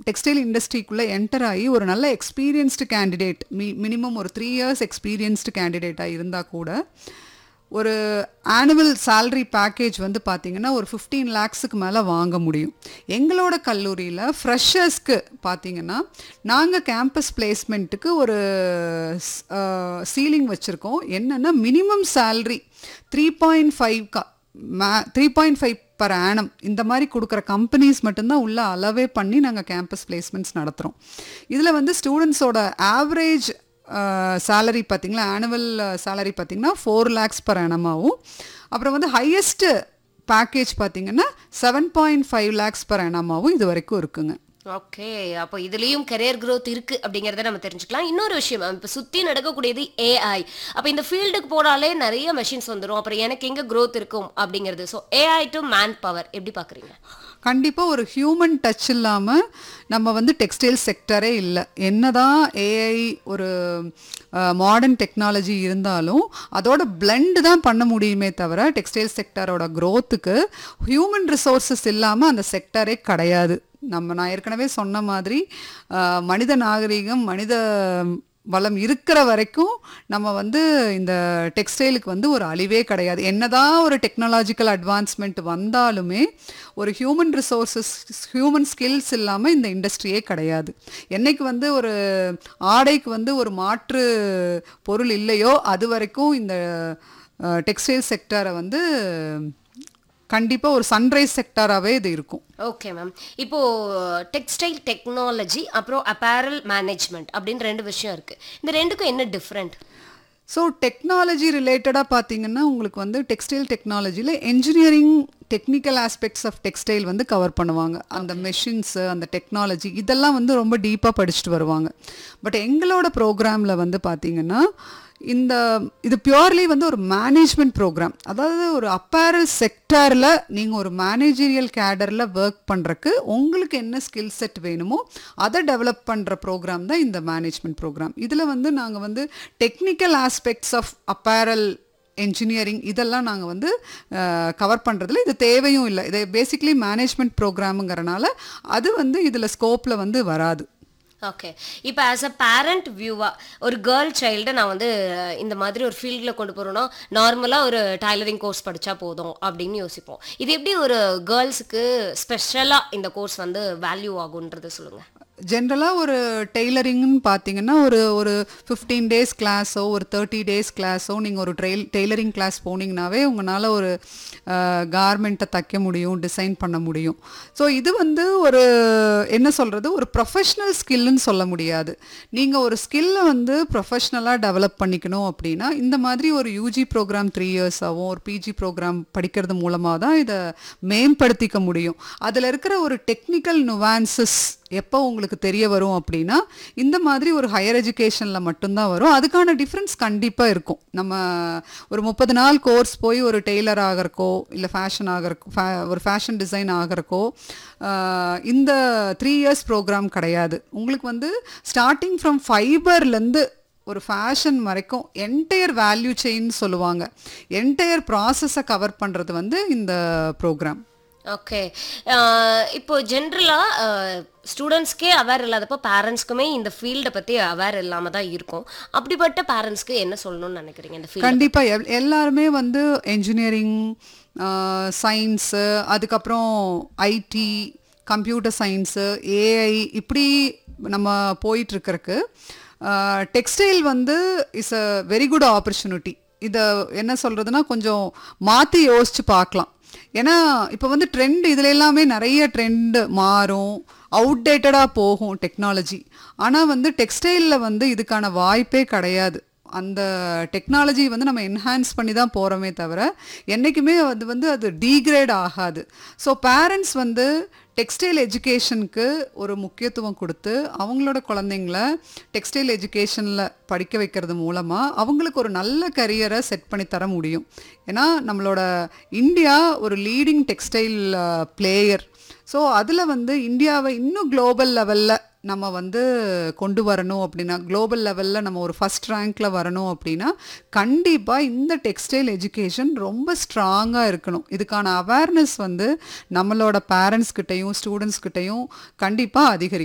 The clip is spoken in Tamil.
டெக்ஸ்டைல் இண்டஸ்ட்ரிக்குள்ளே என்டர் ஆகி ஒரு நல்ல எக்ஸ்பீரியன்ஸ்டு கேண்டிடேட் மி மினிமம் ஒரு த்ரீ இயர்ஸ் எக்ஸ்பீரியன்ஸ்டு கேண்டிடேட்டாக இருந்தால் கூட ஒரு ஆனுவல் salary பேக்கேஜ் வந்து பார்த்தீங்கன்னா ஒரு ஃபிஃப்டீன் லேக்ஸுக்கு மேலே வாங்க முடியும் எங்களோட கல்லூரியில் ஃப்ரெஷர்ஸ்க்கு பார்த்தீங்கன்னா நாங்கள் கேம்பஸ் பிளேஸ்மெண்ட்டுக்கு ஒரு சீலிங் வச்சுருக்கோம் என்னென்னா minimum salary three point five க மே three point five per annum இந்த மாதிரி கொடுக்குற கம்பெனிஸ் மட்டும்தான் உள்ள அளவே பண்ணி நாங்கள் கேம்பஸ் பிளேஸ்மெண்ட்ஸ் நடத்துகிறோம் இதில் வந்து ஸ்டூடெண்ட்ஸோட ஆவரேஜ் சேலரி பார்த்தீங்களா ஆனுவல் சேலரி பார்த்தீங்கன்னா ஃபோர் லேக்ஸ் பர் ஆனமாகவும் அப்புறம் வந்து ஹையஸ்ட்டு பேக்கேஜ் பார்த்தீங்கன்னா seven point five lakhs per ஆனமாகவும் இது வரைக்கும் இருக்குங்க ஓகே அப்போ இதுலயும் கரியர் growth இருக்கு அப்படிங்கறத நம்ம தெரிஞ்சுக்கலாம் இன்னொரு விஷயம் ma'am, இப்ப சுத்தி நடக்கக்கூடியது ஏஐ அப்ப இந்த ஃபீல்டுக்கு போனாலே நிறைய மெஷின்ஸ் வந்துரும் அப்புறம் எனக்கு எங்க growth இருக்கும் அப்படிங்கிறது so AI to manpower எப்படி பாக்குறீங்க கண்டிப்பாக ஒரு ஹியூமன் டச் இல்லாமல் நம்ம வந்து டெக்ஸ்டைல் செக்டரே இல்லை என்னதான் ஏஐ ஒரு மாடர்ன் டெக்னாலஜி இருந்தாலும் அதோட blend தான் பண்ண முடியுமே தவிர டெக்ஸ்டைல் செக்டரோட க்ரோத்துக்கு ஹியூமன் ரிசோர்ஸஸ் இல்லாமல் அந்த செக்டரே கிடையாது நம்ம நான் ஏற்கனவே சொன்ன மாதிரி அஹ், மனித நாகரிகம் மனித வளம் இருக்கிற வரைக்கும் நம்ம வந்து இந்த டெக்ஸ்டைலுக்கு வந்து ஒரு அழிவே கிடையாது என்னதான் ஒரு டெக்னாலஜிக்கல் அட்வான்ஸ்மெண்ட் வந்தாலுமே ஒரு ஹியூமன் ரிசோர்ஸஸ் ஹியூமன் ஸ்கில்ஸ் இல்லாமல் இந்த இண்டஸ்ட்ரியே கிடையாது என்னைக்கு வந்து ஒரு ஆடைக்கு வந்து ஒரு மாற்று பொருள் இல்லையோ அது வரைக்கும் இந்த டெக்ஸ்டைல் செக்டரை வந்து கண்டிப்பாக ஒரு சன்ரைஸ் செக்டாராகவே இது இருக்கும் ஓகே மேம் இப்போ டெக்ஸ்டைல் டெக்னாலஜி அப்புறம் அப்பேரல் மேனேஜ்மெண்ட் அப்படின்னு ரெண்டு விஷயம் இருக்கு இந்த ரெண்டுக்கும் என்ன டிஃப்ரெண்ட் ஸோ டெக்னாலஜி ரிலேட்டடாக பார்த்தீங்கன்னா உங்களுக்கு வந்து டெக்ஸ்டைல் டெக்னாலஜியில் engineering technical aspects of textile வந்து கவர் பண்ணுவாங்க அந்த மெஷின்ஸு அந்த டெக்னாலஜி இதெல்லாம் வந்து ரொம்ப டீப்பாக படிச்சுட்டு வருவாங்க பட் எங்களோட ப்ரோக்ராமில் வந்து பார்த்தீங்கன்னா இந்த இது பியூர்லி வந்து ஒரு மேனேஜ்மெண்ட் ப்ரோக்ராம் அதாவது ஒரு அப்பேரல் செக்டாரில் நீங்கள் ஒரு மேனேஜரியல் கேடரில் ஒர்க் பண்ணுறக்கு உங்களுக்கு என்ன ஸ்கில் செட் வேணுமோ அதை டெவலப் பண்ணுற ப்ரோக்ராம் தான் இந்த மேனேஜ்மெண்ட் ப்ரோக்ராம் இதில் வந்து நாங்கள் வந்து technical aspects of apparel engineering இதெல்லாம் நாங்கள் வந்து கவர் பண்ணுறதுல இது தேவையும் இல்லை இது பேசிக்லி மேனேஜ்மெண்ட் ப்ரோக்ராமுங்கிறனால அது வந்து இதில் ஸ்கோப்பில் வந்து வராது ஓகே இப்போ ஆஸ் அ பேரண்ட் வியூவா ஒரு கேர்ள் சைல்டை நான் வந்து அஹ், இந்த மாதிரி ஒரு ஃபீல்டில் கொண்டு போகிறோன்னா நார்மலாக ஒரு டைலரிங் கோர்ஸ் படித்தா போதும் அப்படின்னு யோசிப்போம் இது எப்படி ஒரு கேர்ள்ஸுக்கு ஸ்பெஷலாக இந்த கோர்ஸ் வந்து வேல்யூ ஆகுன்றது சொல்லுங்கள் ஜென்ரலாக ஒரு டெய்லரிங்னு பார்த்தீங்கன்னா ஒரு ஒரு ஃபிஃப்டீன் டேஸ் கிளாஸோ ஒரு தேர்ட்டி டேஸ் கிளாஸோ நீங்கள் ஒரு ட்ரெயில் டெய்லரிங் கிளாஸ் போனீங்கனாவே உங்களால் ஒரு கார்மெண்ட்டை தைக்க முடியும் டிசைன் பண்ண முடியும் ஸோ இது வந்து ஒரு என்ன சொல்கிறது ஒரு ப்ரொஃபஷ்னல் ஸ்கில்லுன்னு சொல்ல முடியாது நீங்கள் ஒரு ஸ்கில்லை வந்து ப்ரொஃபஷ்னலாக டெவலப் பண்ணிக்கணும் அப்படின்னா இந்த மாதிரி ஒரு யூஜி ப்ரோக்ராம் த்ரீ இயர்ஸாகவும் ஒரு பிஜி ப்ரோக்ராம் படிக்கிறது மூலமாக தான் இதை மேம்படுத்திக்க முடியும் அதில் இருக்கிற ஒரு டெக்னிக்கல் நுவான்சஸ் எப்போ உங்களுக்கு தெரிய வரும் அப்படின்னா இந்த மாதிரி ஒரு ஹையர் எஜுகேஷனில் மட்டும்தான் வரும் அதுக்கான டிஃப்ரென்ஸ் கண்டிப்பாக இருக்கும் நம்ம ஒரு முப்பது நாள் கோர்ஸ் போய் ஒரு டெய்லர் ஆகிறக்கோ இல்லை ஃபேஷன் ஆகிறக்கோ ஒரு ஃபேஷன் டிசைன் ஆகிறக்கோ ஆஹ், இந்த த்ரீ இயர்ஸ் ப்ரோக்ராம் கிடையாது உங்களுக்கு வந்து ஸ்டார்டிங் ஃப்ரம் ஃபைபர்லேருந்து ஒரு ஃபேஷன் வரைக்கும் என்டையர் வேல்யூ செயின் சொல்லுவாங்க என்டையர் ப்ராசஸை கவர் பண்ணுறது வந்து இந்த ப்ரோக்ராம் ஓகே இப்போ ஜென்ரலாக ஸ்டூடெண்ட்ஸ்க்கே அவேர் இல்லாதப்போ பேரண்ட்ஸ்க்குமே இந்த ஃபீல்டை பற்றி அவேர் இல்லாமல் தான் இருக்கும் அப்படிப்பட்ட பேரண்ட்ஸ்க்கு என்ன சொல்லணும்னு நினைக்கிறீங்க இந்த ஃபீல்ட் கண்டிப்பா எல் எல்லாருமே வந்து என்ஜினியரிங் சயின்ஸு அதுக்கப்புறம் ஐடி கம்ப்யூட்டர் சயின்ஸு ஏஐ இப்படி நம்ம போயிட்டுருக்கறக்கு டெக்ஸ்டைல் வந்து is a very good opportunity இதை என்ன சொல்கிறதுனா கொஞ்சம் மாற்றி யோசிச்சு பார்க்கலாம் ஏன்னா இப்போ வந்து ட்ரெண்ட் இதில் எல்லாமே நிறைய ட்ரெண்டு மாறும் அவுடேட்டடாக போகும் டெக்னாலஜி ஆனால் வந்து டெக்ஸ்டைலில் வந்து இதுக்கான வாய்ப்பே கிடையாது அந்த டெக்னாலஜி வந்து நம்ம என்ஹான்ஸ் பண்ணி தான் போகிறோமே தவிர என்றைக்குமே அது வந்து அது டீக்ரேட் ஆகாது ஸோ பேரண்ட்ஸ் வந்து டெக்ஸ்டைல் எஜுகேஷனுக்கு ஒரு முக்கியத்துவம் கொடுத்து அவங்களோட குழந்தைங்கள டெக்ஸ்டைல் எஜுகேஷனில் படிக்க வைக்கிறது மூலமாக அவங்களுக்கு ஒரு நல்ல கரியரை செட் பண்ணி தர முடியும் ஏன்னா நம்மளோட இந்தியா ஒரு லீடிங் டெக்ஸ்டைல் பிளேயர் ஸோ அதில் வந்து இந்தியாவை இன்னும் குளோபல் லெவலில் நம்ம வந்து கொண்டு வரணும் அப்படின்னா குளோபல் லெவலில் நம்ம ஒரு ஃபஸ்ட் ரேங்க்கில் வரணும் அப்படின்னா கண்டிப்பாக இந்த டெக்ஸ்டைல் எஜுகேஷன் ரொம்ப ஸ்ட்ராங்காக இருக்கணும் இதுக்கான அவேர்னஸ் வந்து நம்மளோட பேரண்ட்ஸ்கிட்டையும் ஸ்டூடெண்ட்ஸ்கிட்டையும் கண்டிப்பாக அதிகரிக்கும்